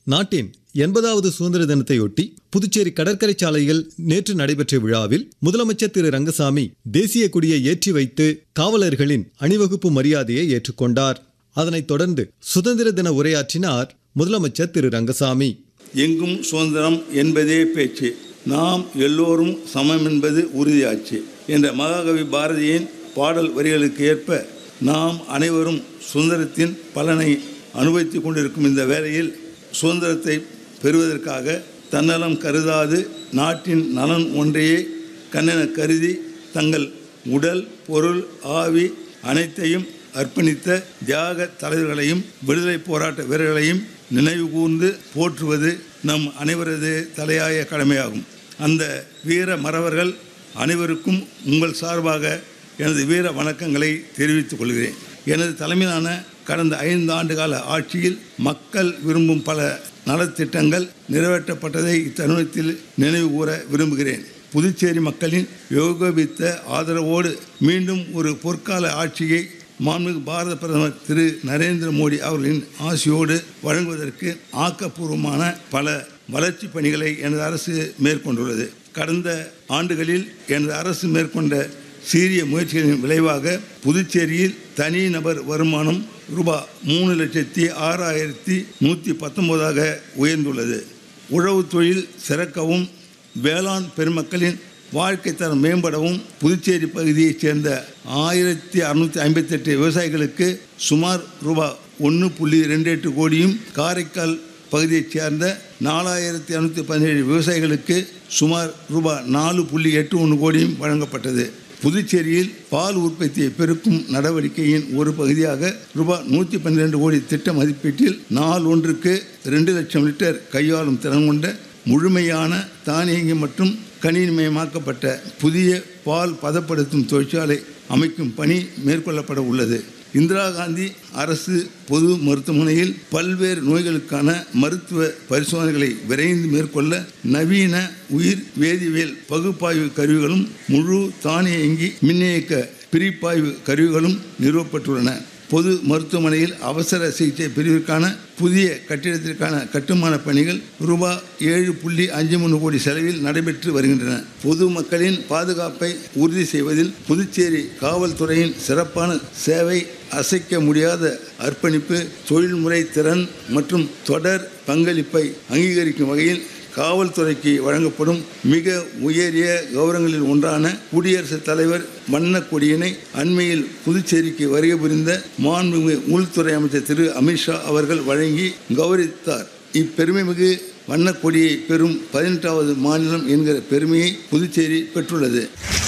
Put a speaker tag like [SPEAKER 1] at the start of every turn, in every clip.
[SPEAKER 1] நாட்டின் எண்பதாவது சுதந்திர தினத்தையொட்டி புதுச்சேரி கடற்கரை சாலையில் நேற்று நடைபெற்ற விழாவில் முதலமைச்சர் திரு ரங்கசாமி தேசிய கொடியை ஏற்றி வைத்து காவலர்களின் அணிவகுப்பு மரியாதையை ஏற்றுக்கொண்டார் அதனைத் தொடர்ந்து சுதந்திர தின உரையாற்றினார் முதலமைச்சர் திரு ரங்கசாமி
[SPEAKER 2] எங்கும் சுதந்திரம் என்பதே பேச்சு நாம் எல்லோரும் சமம் என்பது உறுதியாச்சு என்ற மகாகவி பாரதியின் பாடல் வரிகளுக்கு ஏற்ப நாம் அனைவரும் சுதந்திரத்தின் பலனை அனுபவித்துக் கொண்டிருக்கும் இந்த வேளையில் சுதந்திரத்தை பெறுவதற்காக தன்னலம் கருதாது நாட்டின் நலன் ஒன்றையே கண்ணென கருதி தங்கள் உடல் பொருள் ஆவி அனைத்தையும் அர்ப்பணித்த தியாக தலைவர்களையும் விடுதலை போராட்ட வீரர்களையும் நினைவு கூர்ந்து போற்றுவது நம் அனைவரது தலையாய கடமையாகும் அந்த வீர மறவர்கள் அனைவருக்கும் உங்கள் சார்பாக எனது வீர வணக்கங்களை தெரிவித்துக் கொள்கிறேன் எனது தலைமையிலான கடந்த ஐந்து ஆண்டுகால ஆட்சியில் மக்கள் விரும்பும் பல நலத்திட்டங்கள் நிறைவேற்றப்பட்டதை இத்தருணத்தில் நினைவு கூற விரும்புகிறேன் புதுச்சேரி மக்களின் யோகபித்த ஆதரவோடு மீண்டும் ஒரு பொற்கால ஆட்சியை மாண்புமிகு பாரத பிரதமர் திரு நரேந்திர மோடி அவர்களின் ஆசியோடு வழங்குவதற்கு ஆக்கப்பூர்வமான பல வளர்ச்சி பணிகளை எனது அரசு மேற்கொண்டுள்ளது கடந்த ஆண்டுகளில் எனது அரசு மேற்கொண்ட சீரிய முயற்சிகளின் விளைவாக புதுச்சேரியில் தனிநபர் வருமானம் ரூபாய் மூணு லட்சத்தி ஆறாயிரத்தி நூற்றி பத்தொன்பதாக உயர்ந்துள்ளது உழவு தொழில் சிறக்கவும் வேளாண் பெருமக்களின் வாழ்க்கை தரம் மேம்படவும் புதுச்சேரி பகுதியைச் சேர்ந்த ஆயிரத்தி அறுநூற்றி ஐம்பத்தெட்டு விவசாயிகளுக்கு சுமார் ரூபாய் ஒன்று புள்ளி ரெண்டு எட்டு கோடியும் காரைக்கால் பகுதியைச் சேர்ந்த நாலாயிரத்தி இரநூத்தி பதினேழு விவசாயிகளுக்கு சுமார் ரூபாய் நாலு புள்ளி எட்டு ஒன்று கோடியும் வழங்கப்பட்டது புதுச்சேரியில் பால் உற்பத்தியை பெருக்கும் நடவடிக்கையின் ஒரு பகுதியாக ரூபாய் நூற்றி பன்னிரெண்டு கோடி திட்ட மதிப்பீட்டில் நாள் ஒன்றுக்கு ரெண்டு லட்சம் லிட்டர் கையாளும் திறன் கொண்ட முழுமையான தானியங்கி மற்றும் கணினிமயமாக்கப்பட்ட புதிய பால் பதப்படுத்தும் தொழிற்சாலை அமைக்கும் பணி மேற்கொள்ளப்பட உள்ளது இந்திரா காந்தி அரசு பொது மருத்துவமனையில் பல்வேறு நோய்களுக்கான மருத்துவ பரிசோதனைகளை விரைந்து மேற்கொள்ள நவீன உயிர் வேதியியல் பகுப்பாய்வு கருவிகளும் முழு தானியங்கி மின்னியக்க பிரிப்பாய்வு கருவிகளும் நிறுவப்பட்டுள்ளன பொது மருத்துவமனையில் அவசர சிகிச்சை பிரிவிற்கான புதிய கட்டிடத்திற்கான கட்டுமான பணிகள் ரூபாய் ஏழு புள்ளி அஞ்சு மூணு கோடி செலவில் நடைபெற்று வருகின்றன பொது மக்களின் பாதுகாப்பை உறுதி செய்வதில் புதுச்சேரி காவல்துறையின் சிறப்பான சேவை அசைக்க முடியாத அர்ப்பணிப்பு தொழில்முறை திறன் மற்றும் தொடர் பங்களிப்பை அங்கீகரிக்கும் வகையில் காவல்துறைக்கு வழங்கப்படும் மிக உயரிய கௌரவங்களில் ஒன்றான குடியரசுத் தலைவர் வண்ணக் கொடியினை அண்மையில் புதுச்சேரிக்கு வருகை புரிந்த மாண்புமிகு உள்துறை அமைச்சர் திரு அமித்ஷா அவர்கள் வழங்கி கௌரவித்தார் இப்பெருமைமிகு வண்ணக் கொடியை பெறும் பதினெட்டாவது மாநிலம் என்கிற பெருமையை புதுச்சேரி பெற்றுள்ளது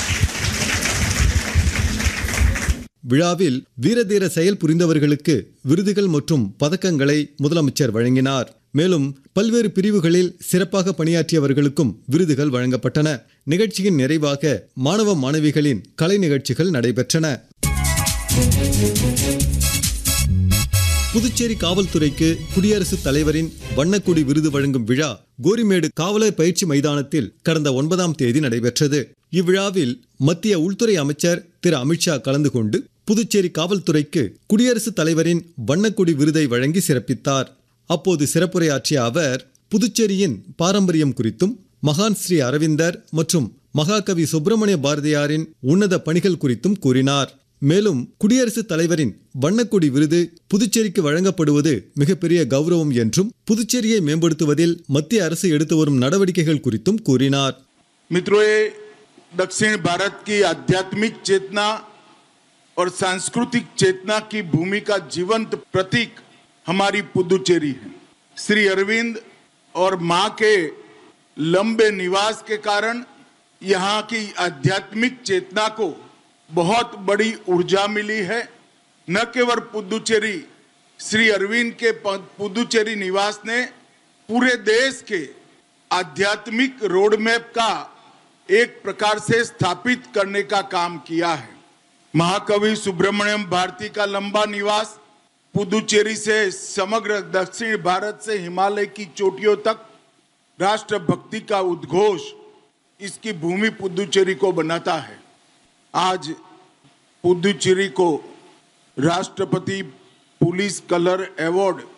[SPEAKER 1] விழாவில் வீரதீர செயல் புரிந்தவர்களுக்கு விருதுகள் மற்றும் பதக்கங்களை முதலமைச்சர் வழங்கினார் மேலும் பல்வேறு பிரிவுகளில் சிறப்பாக பணியாற்றியவர்களுக்கும் விருதுகள் வழங்கப்பட்டன நிகழ்ச்சியின் நிறைவாக மாணவ மாணவிகளின் கலை நிகழ்ச்சிகள் நடைபெற்றன புதுச்சேரி காவல்துறைக்கு குடியரசுத் தலைவரின் வண்ணக்கொடி விருது வழங்கும் விழா கோரிமேடு காவலர் பயிற்சி மைதானத்தில் கடந்த ஒன்பதாம் தேதி நடைபெற்றது இவ்விழாவில் மத்திய உள்துறை அமைச்சர் திரு அமித்ஷா கலந்து கொண்டு புதுச்சேரி காவல்துறைக்கு குடியரசுத் தலைவரின் வண்ணக்கொடி விருதை வழங்கி சிறப்பித்தார் அப்போது சிறப்புரையாற்றிய அவர் புதுச்சேரியின் பாரம்பரியம் குறித்தும் மகான் ஸ்ரீ அரவிந்தர் மற்றும் மகாகவி சுப்பிரமணிய பாரதியாரின் உன்னத பணிகள் குறித்தும் கூறினார் மேலும் குடியரசுத் தலைவரின் வண்ணக்கொடி விருது புதுச்சேரிக்கு வழங்கப்படுவது மிகப்பெரிய கௌரவம் என்றும் புதுச்சேரியை மேம்படுத்துவதில் மத்திய அரசு எடுத்து வரும் நடவடிக்கைகள் குறித்தும் கூறினார்
[SPEAKER 3] मित्रों ये दक्षिण भारत की आध्यात्मिक चेतना और सांस्कृतिक चेतना की भूमि का जीवंत प्रतीक हमारी पुदुचेरी है श्री अरविंद और मां के लंबे निवास के कारण यहाँ की आध्यात्मिक चेतना को बहुत बड़ी ऊर्जा मिली है न केवल पुदुचेरी श्री अरविंद के प- पुदुचेरी निवास ने पूरे देश के आध्यात्मिक रोड मैप का एक प्रकार से स्थापित करने का काम किया है महाकवि सुब्रमण्यम भारती का लंबा निवास पुदुचेरी से समग्र दक्षिण भारत से हिमालय की चोटियों तक राष्ट्रभक्ति का उद्घोष इसकी भूमि पुदुचेरी को बनाता है आज पुदुचेरी को राष्ट्रपति पुलिस कलर अवार्ड